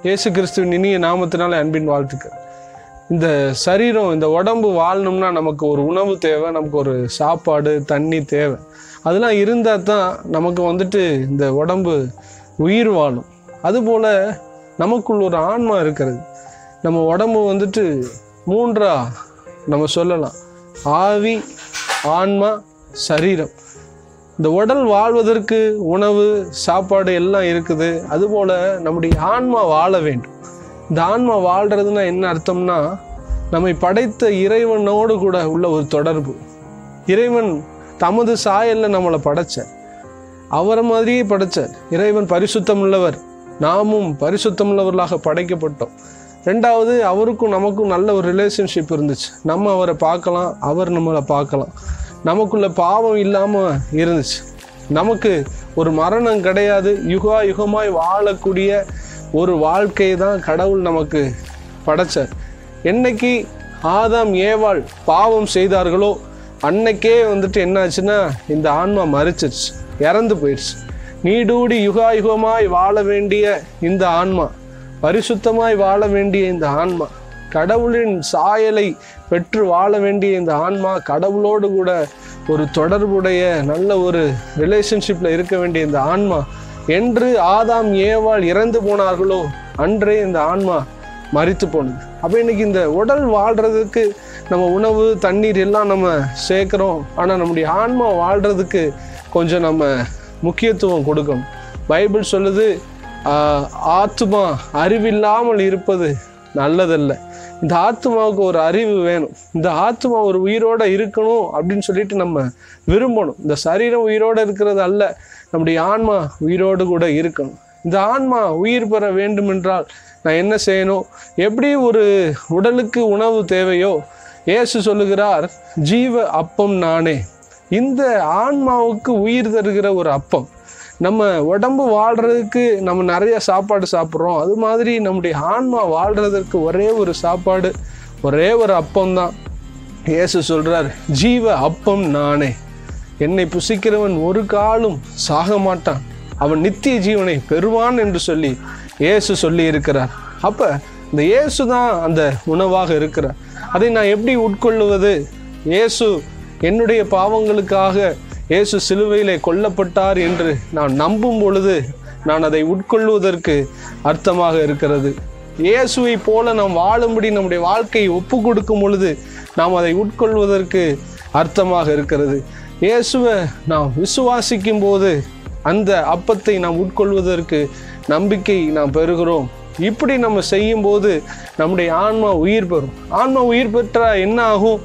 இயேசு கிறிஸ்துவின் இனிய நாமத்தினால அன்பின் வாழ்த்துக்கள் இந்த சரீரம் இந்த உடம்பு வாழணும்னா நமக்கு ஒரு உணவு தேவை நமக்கு ஒரு சாப்பாடு தண்ணி தேவை அதெல்லாம் இருந்தால் தான் நமக்கு வந்துட்டு இந்த உடம்பு உயிர் வாழும் அதுபோல் நமக்குள் ஒரு ஆன்மா இருக்கிறது நம்ம உடம்பு வந்துட்டு மூன்றா நம்ம சொல்லலாம் ஆவி ஆன்மா சரீரம் இந்த உடல் வாழ்வதற்கு உணவு சாப்பாடு எல்லாம் இருக்குது அதுபோல் நம்முடைய ஆன்மா வாழ வேண்டும் இந்த ஆன்மா வாழ்கிறதுனா என்ன அர்த்தம்னா நம்மை படைத்த இறைவனோடு கூட உள்ள ஒரு தொடர்பு இறைவன் தமது சாயல்ல நம்மளை படைச்சார் அவரை மாதிரியே படைச்சார் இறைவன் பரிசுத்தம் உள்ளவர் நாமும் பரிசுத்தம் உள்ளவர்களாக படைக்கப்பட்டோம் ரெண்டாவது அவருக்கும் நமக்கும் நல்ல ஒரு ரிலேஷன்ஷிப் இருந்துச்சு நம்ம அவரை பார்க்கலாம் அவர் நம்மளை பார்க்கலாம் நமக்குள்ள பாவம் இல்லாமல் இருந்துச்சு நமக்கு ஒரு மரணம் கிடையாது யுகா யுகமாய் வாழக்கூடிய ஒரு வாழ்க்கை தான் கடவுள் நமக்கு படைச்சார் என்னைக்கு ஆதாம் ஏவாள் பாவம் செய்தார்களோ அன்னைக்கே வந்துட்டு என்னாச்சுன்னா இந்த ஆன்மா மறிச்சிருச்சு இறந்து போயிடுச்சு நீடூடி யுகா யுகமாய் வாழ வேண்டிய இந்த ஆன்மா பரிசுத்தமாய் வாழ வேண்டிய இந்த ஆன்மா கடவுளின் சாயலை பெற்று வாழ வேண்டிய இந்த ஆன்மா கடவுளோடு கூட ஒரு தொடர்புடைய நல்ல ஒரு ரிலேஷன்ஷிப்பில் இருக்க வேண்டிய இந்த ஆன்மா என்று ஆதாம் ஏவாள் இறந்து போனார்களோ அன்றே இந்த ஆன்மா மறித்து போனது அப்போ இன்னைக்கு இந்த உடல் வாழ்கிறதுக்கு நம்ம உணவு தண்ணீர் எல்லாம் நம்ம சேர்க்குறோம் ஆனால் நம்முடைய ஆன்மா வாழ்கிறதுக்கு கொஞ்சம் நம்ம முக்கியத்துவம் கொடுக்கணும் பைபிள் சொல்லுது ஆஹ், ஆத்துமா அறிவில்லாமல் இருப்பது நல்லதல்ல இந்த ஆத்மாவுக்கு ஒரு அறிவு வேணும் இந்த ஆத்மா ஒரு உயிரோட இருக்கணும் அப்படின்னு சொல்லிட்டு நம்ம விரும்பணும் இந்த சரீரம் உயிரோட இருக்கிறது அல்ல நம்முடைய ஆன்மா உயிரோடு கூட இருக்கணும் இந்த ஆன்மா உயிர் பெற வேண்டும் என்றால் நான் என்ன செய்யணும் எப்படி ஒரு உடலுக்கு உணவு தேவையோ இயேசு சொல்லுகிறார் ஜீவ அப்பம் நானே இந்த ஆன்மாவுக்கு உயிர் தருகிற ஒரு அப்பம் நம்ம உடம்பு வாழ்கிறதுக்கு நம்ம நிறைய சாப்பாடு சாப்பிட்றோம் அது மாதிரி நம்முடைய ஆன்மா வாழ்கிறதற்கு ஒரே ஒரு சாப்பாடு ஒரே ஒரு அப்பம் தான் இயேசு சொல்கிறார் ஜீவ அப்பம் நானே என்னை புசிக்கிறவன் ஒரு காலும் சாக மாட்டான் அவன் நித்திய ஜீவனை பெறுவான் என்று சொல்லி இயேசு சொல்லி இருக்கிறார் அப்போ இந்த இயேசு தான் அந்த உணவாக இருக்கிறார் அதை நான் எப்படி உட்கொள்ளுவது இயேசு என்னுடைய பாவங்களுக்காக இயேசு சிலுவையிலே கொல்லப்பட்டார் என்று நான் நம்பும் பொழுது நான் அதை உட்கொள்வதற்கு அர்த்தமாக இருக்கிறது இயேசுவை போல நாம் வாழும்படி நம்முடைய வாழ்க்கையை ஒப்பு கொடுக்கும் பொழுது நாம் அதை உட்கொள்வதற்கு அர்த்தமாக இருக்கிறது இயேசுவை நாம் விசுவாசிக்கும் போது அந்த அப்பத்தை நாம் உட்கொள்வதற்கு நம்பிக்கை நாம் பெறுகிறோம் இப்படி நம்ம செய்யும்போது நம்முடைய ஆன்மா உயிர் பெறும் ஆன்மா உயிர் பெற்றா என்ன ஆகும்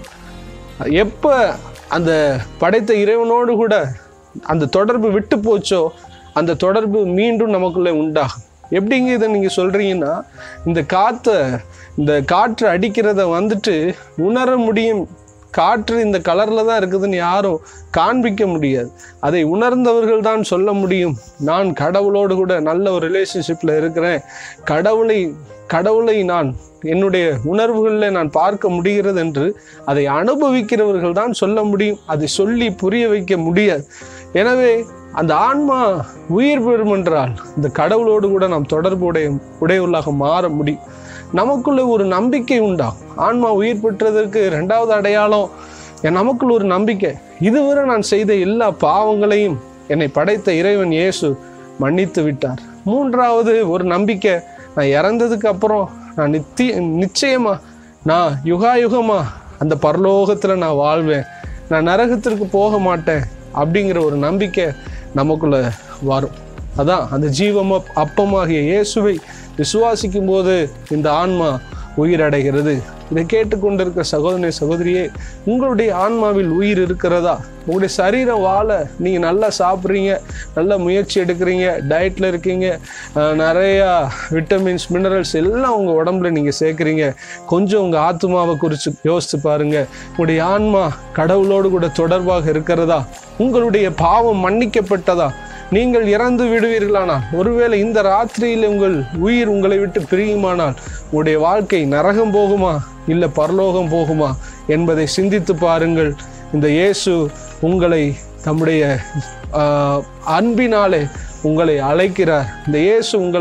எப்போ அந்த படைத்த இறைவனோடு கூட அந்த தொடர்பு விட்டு போச்சோ அந்த தொடர்பு மீண்டும் நமக்குள்ளே உண்டாகும் எப்படிங்க இதை நீங்கள் சொல்கிறீங்கன்னா இந்த காற்றை இந்த காற்று அடிக்கிறத வந்துட்டு உணர முடியும் காற்று இந்த கலரில் தான் இருக்குதுன்னு யாரும் காண்பிக்க முடியாது அதை உணர்ந்தவர்கள் தான் சொல்ல முடியும் நான் கடவுளோடு கூட நல்ல ஒரு ரிலேஷன்ஷிப்பில் இருக்கிறேன் கடவுளை கடவுளை நான் என்னுடைய உணர்வுகளில் நான் பார்க்க முடிகிறது என்று அதை அனுபவிக்கிறவர்கள் தான் சொல்ல முடியும் அதை சொல்லி புரிய வைக்க முடியாது எனவே அந்த ஆன்மா உயிர் பெறும் என்றால் இந்த கடவுளோடு கூட நாம் தொடர்பு உடைய உடையவர்களாக மாற முடியும் நமக்குள்ள ஒரு நம்பிக்கை உண்டாகும் ஆன்மா உயிர் பெற்றதற்கு ரெண்டாவது அடையாளம் என் நமக்குள்ள ஒரு நம்பிக்கை இதுவரை நான் செய்த எல்லா பாவங்களையும் என்னை படைத்த இறைவன் இயேசு மன்னித்து விட்டார் மூன்றாவது ஒரு நம்பிக்கை நான் இறந்ததுக்கு அப்புறம் நான் நித்திய நிச்சயமா நான் யுகா யுகமா அந்த பரலோகத்தில் நான் வாழ்வேன் நான் நரகத்திற்கு போக மாட்டேன் அப்படிங்கிற ஒரு நம்பிக்கை நமக்குள்ள வரும் அதான் அந்த ஜீவம் அப்பமாகிய இயேசுவை விசுவாசிக்கும் போது இந்த ஆன்மா உயிரடைகிறது இதை கேட்டுக்கொண்டிருக்க சகோதரனே சகோதரியே உங்களுடைய ஆன்மாவில் உயிர் இருக்கிறதா உங்களுடைய சரீரம் வாழ நீங்கள் நல்லா சாப்பிட்றீங்க நல்ல முயற்சி எடுக்கிறீங்க டயட்டில் இருக்கீங்க அஹ், நிறையா விட்டமின்ஸ் மினரல்ஸ் எல்லாம் உங்கள் உடம்புல நீங்கள் சேர்க்குறீங்க கொஞ்சம் உங்கள் ஆத்மாவை குறித்து யோசித்து பாருங்கள் உங்களுடைய ஆன்மா கடவுளோடு கூட தொடர்பாக இருக்கிறதா உங்களுடைய பாவம் மன்னிக்கப்பட்டதா நீங்கள் இறந்து விடுவீர்களானால் ஒருவேளை இந்த ராத்திரியில் உங்கள் உயிர் உங்களை விட்டு பிரியுமானால் உங்களுடைய வாழ்க்கை நரகம் போகுமா இல்லை பரலோகம் போகுமா என்பதை சிந்தித்து பாருங்கள் இந்த இயேசு உங்களை தம்முடைய ஆஹ், அன்பினாலே உங்களை அழைக்கிறார் இந்த இயேசு உங்களை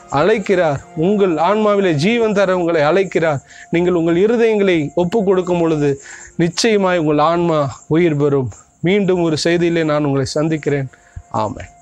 அழைக்கிறார் உங்கள் ஆன்மாவிலே ஜீவன் தர உங்களை அழைக்கிறார் நீங்கள் உங்கள் இருதயங்களை ஒப்பு கொடுக்கும் பொழுது நிச்சயமாய் உங்கள் ஆன்மா உயிர் பெறும் மீண்டும் ஒரு செய்தியிலே நான் உங்களை சந்திக்கிறேன் ஆமென்